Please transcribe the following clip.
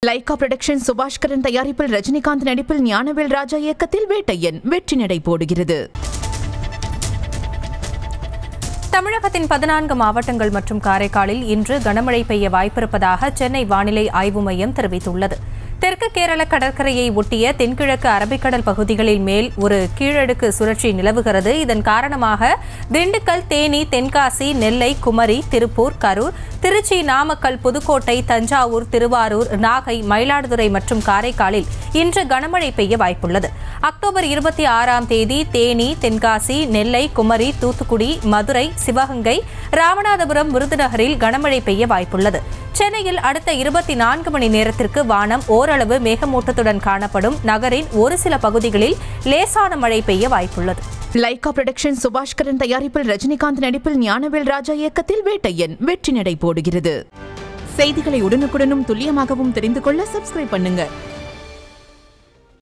Lyca production Subaskaran தயாரிப்பில் ரஜினிகாந்த் நடிப்பில் ஞானவேல் ராஜா இயக்கத்தில் வேட்டையன் வெற்றி நடை போடுகிறது தமிழகத்தின் பதினான்கு மாவட்டங்கள் மற்றும் காரைக்காலில் இன்று கனமழை பெய்ய வாய்ப்பிருப்பதாக சென்னை வானிலை ஆய்வு மையம் தெரிவித்துள்ளது தெற்கு கேரள கடற்கரையை ஒட்டிய தென்கிழக்கு அரபிக்கடல் பகுதிகளில் மேல் ஒரு கீழடுக்கு சுழற்சி நிலவுகிறது இதன் காரணமாக திண்டுக்கல் தேனி தென்காசி நெல்லை குமரி திருப்பூர் கரூர் திருச்சி நாமக்கல் புதுக்கோட்டை தஞ்சாவூர் திருவாரூர் நாகை மயிலாடுதுறை மற்றும் காரைக்காலில் இன்று கனமழை பெய்ய வாய்ப்புள்ளது அக்டோபர் இருபத்தி ஆறாம் தேதி தேனி தென்காசி நெல்லை குமரி தூத்துக்குடி மதுரை சிவகங்கை ராமநாதபுரம் விருதுநகரில் கனமழை பெய்ய வாய்ப்புள்ளது சென்னையில் அடுத்த இருபத்தி நான்கு மணி நேரத்திற்கு வானம் ஓரளவு மேகமூட்டத்துடன் காணப்படும் நகரின் ஒரு சில பகுதிகளில் லேசான மழை பெய்ய வாய்ப்புள்ளது லைகா புரொடக்ஷன் சுபாஷ்கரன் தயாரிப்பில் ரஜினிகாந்த் நடிப்பில் ஞானவேல் ராஜா இயக்கத்தில் வேட்டையன் வெற்றி நடை போடுகிறது செய்திகளை உடனுக்குடனும் துல்லியமாகவும் தெரிந்து கொள்ள சப்ஸ்கிரைப் பண்ணுங்க